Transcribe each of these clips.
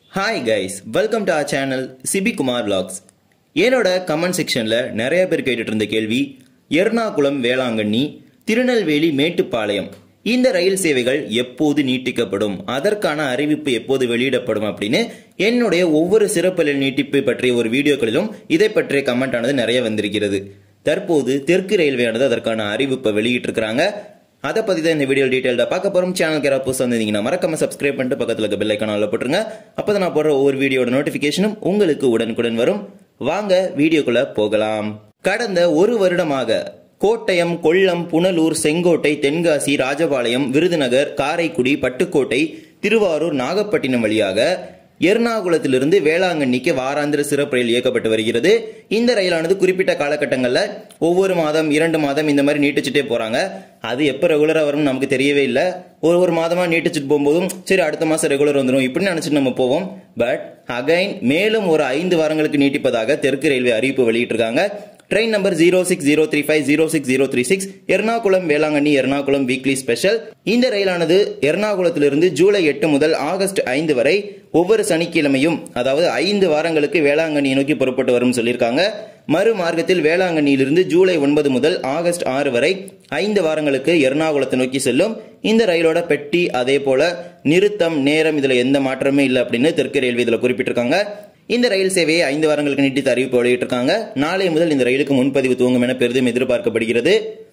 hi guys welcome to our channel Sibi Kumar vlogs என்னோட comment செக்ஷனில் நிறைய பேர் கேட்டுட்டு இருந்த கேள்வி எர்ணாகுளம் வேளாங்கண்ணி திருநெல்வேலி மேட்டுப்பாளையம் இந்த ரயில் சேவைகள் எப்போது நீட்டிக்கப்படும் அதற்கான அறிவிப்பு எப்போது வெளியிடப்படும் அப்படின்னு என்னுடைய ஒவ்வொரு சிறப்பு ரயில் நீட்டிப்பு பற்றிய ஒரு வீடியோக்களிலும் இதை பற்றிய கமெண்ட் ஆனது நிறைய வந்திருக்கிறது தற்போது தெற்கு ரயில்வேயானது அதற்கான அறிவிப்பை வெளியிட்டிருக்கிறாங்க அதை பத்தி தான் இந்த வீடியோ டீடைல்டா பார்க்க போறோம் சேனல் யாராவது புதுசா வந்திருந்தீங்கன்னா மறக்காம சப்ஸ்கிரைப் பண்ணிட்டு பக்கத்துல இருக்க பெல் ஐக்கான போட்டுருங்க அப்பதான் நான் போடுற ஒவ்வொரு வீடியோட நோட்டிபிகேஷனும் உங்களுக்கு உடனுக்குடன் வரும் வாங்க வீடியோக்குள்ள போகலாம் கடந்த ஒரு வருடமாக கோட்டயம் கொல்லம் புனலூர் செங்கோட்டை தென்காசி ராஜபாளையம் விருதுநகர் காரைக்குடி பட்டுக்கோட்டை திருவாரூர் நாகப்பட்டினம் வழியாக எர்ணாகுளத்திலிருந்து வேளாங்கண்ணிக்கு வாராந்திர சிறப்பு ரயில் இயக்கப்பட்டு வருகிறது இந்த ரயிலானது குறிப்பிட்ட காலகட்டங்களில் ஒவ்வொரு மாதம் இரண்டு மாதம் இந்த மாதிரி நீட்டிச்சுட்டே போறாங்க அது எப்போ ரெகுலரா வரும்னு நமக்கு தெரியவே இல்லை ஒரு ஒரு மாதமா நீட்டிச்சுட்டு போகும்போதும் சரி அடுத்த மாசம் ரெகுலர் வந்துடும் இப்படின்னு நினைச்சிட்டு நம்ம போவோம் பட் அகைன் மேலும் ஒரு ஐந்து வாரங்களுக்கு நீட்டிப்பதாக தெற்கு ரயில்வே அறிவிப்பு வெளியிட்டிருக்காங்க train number zero six zero three five zero six zero three six Ernakulam Velankanni Ernakulam weekly special இந்த ரயிலானது எர்ணாகுளத்திலிருந்து ஜூலை எட்டு முதல் ஆகஸ்ட் ஐந்து வரை ஒவ்வொரு சனிக்கிழமையும் அதாவது ஐந்து வாரங்களுக்கு வேளாங்கண்ணியை நோக்கி புறப்பட்டு வரும் சொல்லியிருக்காங்க மறு மார்க்கத்தில் வேளாங்கண்ணியிலிருந்து ஜூலை ஒன்பது முதல் ஆகஸ்ட் ஆறு வரை ஐந்து வாரங்களுக்கு எர்ணாகுளத்தை நோக்கி செல்லும் இந்த ரயிலோட பெட்டி அதே போல நிறுத்தம் நேரம் இதுல எந்த மாற்றமே இல்லை அப்படின்னு தெற்கு ரயில்வே இதுல குறிப்பிட்டிருக்காங்க இந்த ரயில் சேவையை ஐந்து வாரங்களுக்கு நீட்டித்து அறிவிப்பு வெளியிட்டிருக்காங்க நாளை முதல் இந்த ரயிலுக்கு முன்பதிவு துவங்கும் என பெரிதும் எதிர்பார்க்கப்படுகிறது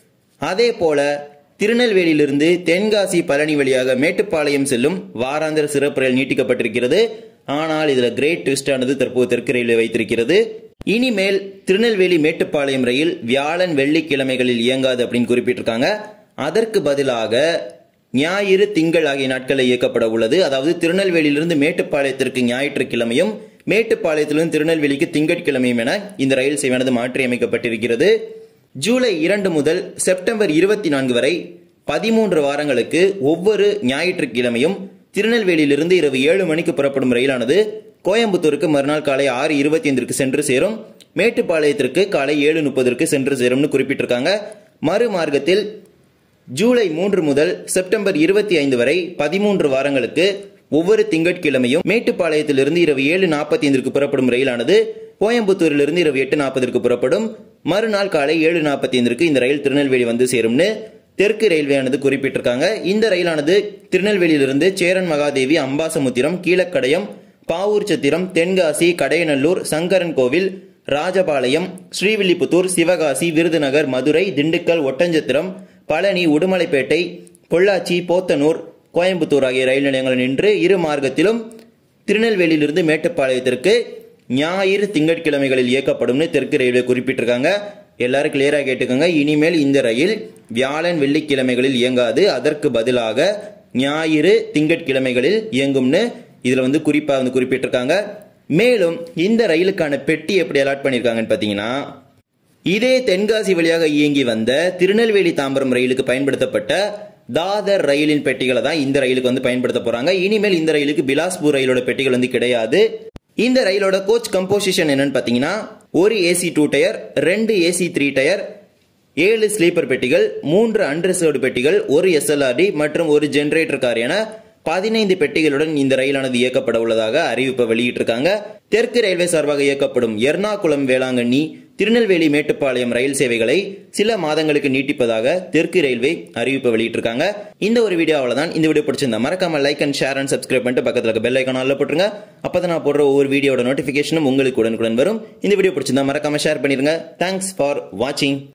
அதே போல திருநெல்வேலியிலிருந்து தென்காசி பழனி வழியாக மேட்டுப்பாளையம் செல்லும் வாராந்திர சிறப்பு ரயில் நீட்டிக்கப்பட்டிருக்கிறது ஆனால் இதுல கிரேட் ட்விஸ்ட் ஆனது தற்போது தெற்கு ரயில்வே வைத்திருக்கிறது இனிமேல் திருநெல்வேலி மேட்டுப்பாளையம் ரயில் வியாழன் வெள்ளிக்கிழமைகளில் இயங்காது அப்படின்னு குறிப்பிட்டிருக்காங்க அதற்கு பதிலாக ஞாயிறு திங்கள் ஆகிய நாட்களில் இயக்கப்பட உள்ளது அதாவது திருநெல்வேலியிலிருந்து மேட்டுப்பாளையத்திற்கு ஞாயிற்றுக்கிழமையும் மேட்டுப்பாளையத்திலிருந்து திருநெல்வேலிக்கு திங்கட்கிழமையும் என இந்த ரயில் சேவையானது மாற்றி அமைக்கப்பட்டிருக்கிறது ஜூலை இரண்டு முதல் செப்டம்பர் இருபத்தி நான்கு வரை பதிமூன்று வாரங்களுக்கு ஒவ்வொரு ஞாயிற்றுக்கிழமையும் திருநெல்வேலியிலிருந்து இரவு ஏழு மணிக்கு புறப்படும் ரயிலானது கோயம்புத்தூருக்கு மறுநாள் காலை ஆறு இருபத்தி ஐந்திற்கு சென்று சேரும் மேட்டுப்பாளையத்திற்கு காலை ஏழு முப்பதற்கு சென்று சேரும்னு குறிப்பிட்டிருக்காங்க மறு மார்க்கத்தில் ஜூலை மூன்று முதல் செப்டம்பர் இருபத்தி ஐந்து வரை பதிமூன்று வாரங்களுக்கு ஒவ்வொரு திங்கட்கிழமையும் மேட்டுப்பாளையத்திலிருந்து இரவு ஏழு நாற்பத்தி ஐந்திற்கு புறப்படும் ரயிலானது கோயம்புத்தூரிலிருந்து இரவு எட்டு நாற்பதற்கு புறப்படும் மறுநாள் காலை ஏழு நாற்பத்தி ஐந்திற்கு இந்த ரயில் திருநெல்வேலி வந்து சேரும்னு தெற்கு ரயில்வேயானது குறிப்பிட்டிருக்காங்க இந்த ரயிலானது திருநெல்வேலியிலிருந்து சேரன் மகாதேவி அம்பாசமுத்திரம் கீழக்கடயம் பாவூர் சத்திரம் தென்காசி கடையநல்லூர் சங்கரன் கோவில் ராஜபாளையம் ஸ்ரீவில்லிபுத்தூர் சிவகாசி விருதுநகர் மதுரை திண்டுக்கல் ஒட்டஞ்சத்திரம் பழனி உடுமலைப்பேட்டை பொள்ளாச்சி போத்தனூர் கோயம்புத்தூர் ஆகிய ரயில் நிலையங்களில் நின்று இரு மார்க்கத்திலும் திருநெல்வேலியிலிருந்து மேட்டுப்பாளையத்திற்கு ஞாயிறு திங்கட்கிழமைகளில் இயக்கப்படும்னு தெற்கு ரயில்வே குறிப்பிட்டிருக்காங்க எல்லாரும் கிளியரா கேட்டுக்கோங்க இனிமேல் இந்த ரயில் வியாழன் வெள்ளிக்கிழமைகளில் இயங்காது அதற்கு பதிலாக ஞாயிறு திங்கட்கிழமைகளில் இயங்கும்னு இதுல வந்து குறிப்பா வந்து குறிப்பிட்டிருக்காங்க மேலும் இந்த ரயிலுக்கான பெட்டி எப்படி அலாட் பண்ணியிருக்காங்கன்னு பார்த்தீங்கன்னா இதே தென்காசி வழியாக இயங்கி வந்த திருநெல்வேலி தாம்பரம் ரயிலுக்கு பயன்படுத்தப்பட்ட தாதர் ரயிலின் பெட்டிகளை தான் இந்த ரயிலுக்கு வந்து பயன்படுத்த போறாங்க இனிமேல் இந்த ரயிலுக்கு பிலாஸ்பூர் ரயிலோட பெட்டிகள் வந்து கிடையாது இந்த ரயிலோட கோச் கம்போசிஷன் என்னன்னு பாத்தீங்கன்னா ஒரு ஏசி டூ டயர் ரெண்டு ஏசி த்ரீ டயர் ஏழு ஸ்லீப்பர் பெட்டிகள் மூன்று அன்ரிசர்வ்டு பெட்டிகள் ஒரு எஸ்எல்ஆர்டி மற்றும் ஒரு ஜெனரேட்டர் கார் என பதினைந்து பெட்டிகளுடன் இந்த ரயிலானது இயக்கப்பட உள்ளதாக அறிவிப்பை வெளியிட்டிருக்காங்க தெற்கு ரயில்வே சார்பாக இயக்கப்படும் எர்ணாகுளம் வேளாங்கண்ணி திருநெல்வேலி மேட்டுப்பாளையம் ரயில் சேவைகளை சில மாதங்களுக்கு நீட்டிப்பதாக தெற்கு ரயில்வே அறிவிப்பை வெளியிட்டிருக்காங்க இந்த ஒரு வீடியோ அவ்வளவுதான் இந்த வீடியோ பிடிச்சிருந்தா மறக்காம like and share and subscribe பண்ணிட்டு பக்கத்துல இருக்க பெல் ஐக்கான ஆல்ல போட்டுருங்க அப்பதான் நான் போடுற ஒவ்வொரு வீடியோட நோட்டிபிகேஷனும் உங்களுக்கு உடனுக்குடன் வரும் இந்த வீடியோ பிடிச்சிருந்தா மறக்காம ஷேர் பண்ணிருங்க தேங்க்ஸ் ஃபார் வாட்சிங்